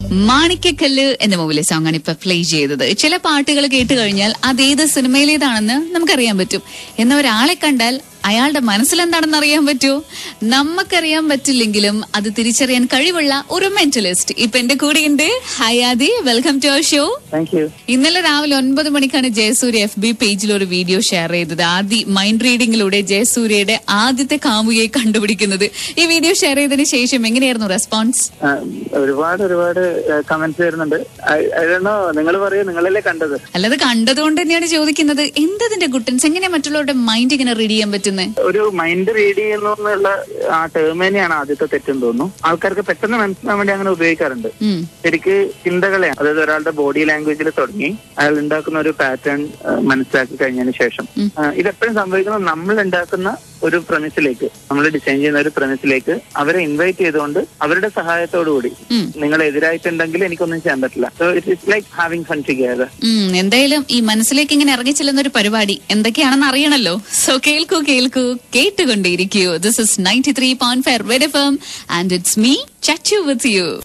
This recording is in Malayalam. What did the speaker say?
മാണിക്കക്കല്ല് എന്ന മൂവിലെ സോങ് ആണ് ഇപ്പൊ പ്ലേ ചെയ്തത് ചില പാട്ടുകൾ കേട്ട് കഴിഞ്ഞാൽ അത് ഏത് സിനിമയിലേതാണെന്ന് നമുക്കറിയാൻ പറ്റും എന്ന ഒരാളെ കണ്ടാൽ അയാളുടെ മനസ്സിലെന്താണെന്ന് അറിയാൻ പറ്റുമോ നമുക്കറിയാൻ പറ്റില്ലെങ്കിലും അത് തിരിച്ചറിയാൻ കഴിവുള്ള ഒരു മെന്റലിസ്റ്റ് ഇപ്പൊ എന്റെ കൂടെയുണ്ട് Hayadi welcome to our show thank you ഇന്നലെ രാവിലെ ഒൻപത് മണിക്കാണ് ജയസൂര്യ എഫ് ബി പേജിൽ ഒരു വീഡിയോ ഷെയർ ചെയ്തത് ആദ്യ മൈൻഡ് റീഡിംഗിലൂടെ ജയസൂര്യയുടെ ആദ്യത്തെ കാമുകയെ കണ്ടുപിടിക്കുന്നത് ഈ വീഡിയോ ഷെയർ ചെയ്തതിന് ശേഷം എങ്ങനെയായിരുന്നു റെസ്പോൺസ് ഒരുപാട് ഒരുപാട് കമന്റ്സ് വരുന്നുണ്ട് അതെന്നോ നിങ്ങൾ പറയൂ നിങ്ങളല്ലേ കണ്ടത് അല്ലാതെ കണ്ടതുകൊണ്ട് തന്നെയാണ് ചോദിക്കുന്നത് എന്തതിന്റെ ഗുട്ടൻസ് എങ്ങനെ മറ്റുള്ളവരുടെ മൈൻഡ് ഇങ്ങനെ റീഡ് ചെയ്യാൻ പറ്റുന്നത് ഒരു മൈൻഡ് റീഡ് ചെയ്യുന്നു എന്നുള്ള ആ ടേം തന്നെയാണ് ആദ്യത്തെ തെറ്റെന്ന് തോന്നുന്നു ആൾക്കാർക്ക് പെട്ടെന്ന് മനസ്സിലാൻ വേണ്ടി അങ്ങനെ ഉപയോഗിക്കാറുണ്ട് ഉം. ശരിക്ക് ചിന്തകളെയാണ് അതായത് ഒരാളുടെ ബോഡി ലാംഗ്വേജിൽ തുടങ്ങി അയാൾ ഉണ്ടാക്കുന്ന ഒരു പാറ്റേൺ മനസ്സിലാക്കി കഴിഞ്ഞതിന് ശേഷം ആ, ഇതെപ്പോഴും സംഭവിക്കുന്നത് നമ്മൾ ഉണ്ടാക്കുന്ന ഒരു പ്രമിസിലേക്ക് നമ്മൾ ഡിസൈൻ ചെയ്യുന്ന ഒരു പ്രമിസിലേക്ക് അവരെ ഇൻവൈറ്റ് ചെയ്തുകൊണ്ട് അവരുടെ സഹായത്തോടു കൂടി ഉം. നിങ്ങൾ എതിരായിട്ടുണ്ടെങ്കിൽ എനിക്കൊന്നും ചെയ്യാൻ പറ്റില്ല so it is like having fun together ഉം, എന്തായാലും ഈ മനസ്സിലേക്ക് ഇങ്ങനെ ഇറങ്ങിച്ചെല്ലുന്ന ഒരു പരിപാടി എന്തൊക്കെയാണെന്ന് അറിയണല്ലോ സോ കേൾക്കൂ കേൾക്കൂ കേട്ടുകൊണ്ടേയിരിക്കൂ this is ninety three point five red F M and it's me Chachu with U